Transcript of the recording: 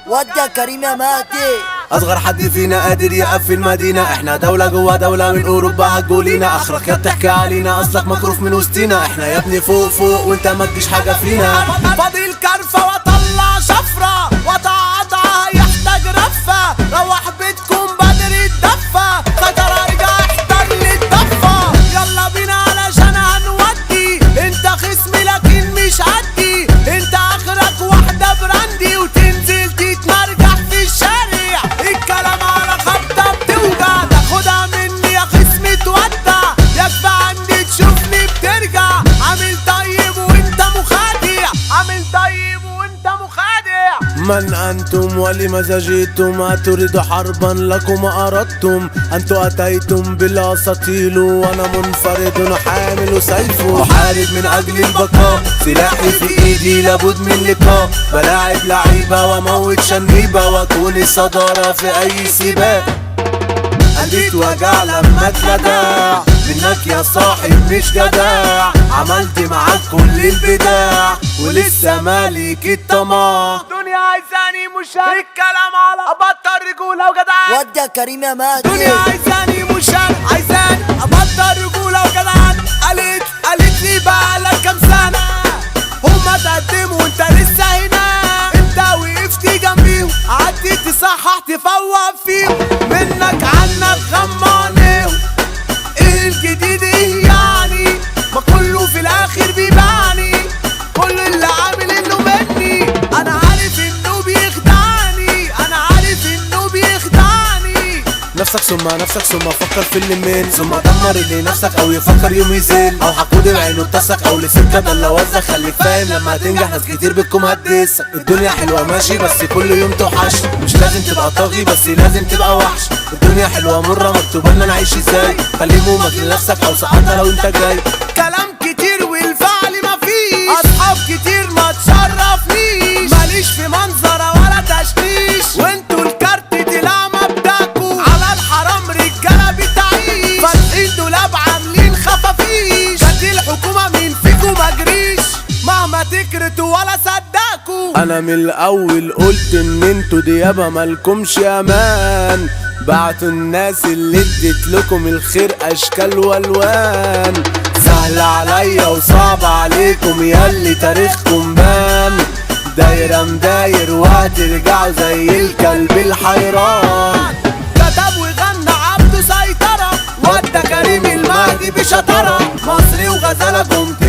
ودي كريم يا مهدي اصغر حد فينا قادر يقف في المدينة احنا دولة جوا دولة من اوروبا هتقولينا اخرك يا بتحكي علينا اصلك مكروف من وسطينا احنا يا ابني فوق فوق وانت ما تجيش حاجة فينا فاضي الكرفة واطلع شفرة وتعطع يحتاج رفة روح بيتكم بدري الدفة خطر ارجع احتاج للدفة يلا بينا علشان هنودي انت خصمي لكن مش عدي انت اخرك واحدة براندي وتنزل تتمرجح في الشارع الكلام على خبطة بتوجع تاخدها مني يا خصمي تودع يكفى عندي تشوفني بترجع عامل طيب وانت مخادع عامل طيب وانت مخادع من أنتم ولما زجيتم أتريد حربا لكم أردتم أنتم أتيتم بالأساطيل وأنا منفرد حامل سيف أحارب من أجل البقاء سلاحي في إيدي لابد من لقاء بلاعب لعيبة وموت شنيبة وأكون الصدارة في أي سباق قلبي وجع لما اتلدع منك يا صاحب مش جدع عملت معاك كل البداع ولسه مالك الطمع الدنيا عايزاني مش الكلام على ابطل رجولة وجدعان ودي كريم يا مهدي الدنيا عايزاني مش عايزاني ابطل رجولة وجدعان قالت قالت لي بقى لك كام سنة هما تقدموا وانت لسه هنا انت وقفت جنبيهم قعدت تصحح تفوق فيهم منك عنك غمانيهم ايه الجديد ايه يعني ما كله في الاخر بيباني كل اللي عامل انه مني انا عارف انه بيخدعني انا عارف انه بيخدعني نفسك ثم نفسك ثم فكر في اللي من ثم دمر اللي نفسك او يفكر يوم يزل او حقود بعينه اتسك او لسكة ده اللي وزك خليك فاهم لما تنجح ناس كتير بتكون هتدسك الدنيا حلوة ماشي بس كل يوم توحش مش لازم تبقى طاغي بس لازم تبقى وحش الدنيا حلوة مرة مكتوبة لنا نعيش ازاي خلي همومك لنفسك او ساعتها لو انت جاي كلام كتير والفعل مفيش اصحاب كتير ما تشرفنيش ماليش في منظرة ولا تشتيش وانتوا الكارت طلع مبداكوا على الحرام رجالة بتعيش فاتحين دولاب عاملين خفافيش جت الحكومة مين فيكوا مجريش مهما تكرتوا ولا صدقوا انا من الاول قلت ان انتوا ديابة مالكمش امان بعتوا الناس اللي اديت لكم الخير اشكال والوان سهل عليا وصعب عليكم ياللي تاريخكم بان دايرة مداير وهترجعوا زي الكلب الحيران كتب وغنى عبده سيطرة ودى كريم المهدي بشطرة مصري وغزالة قمت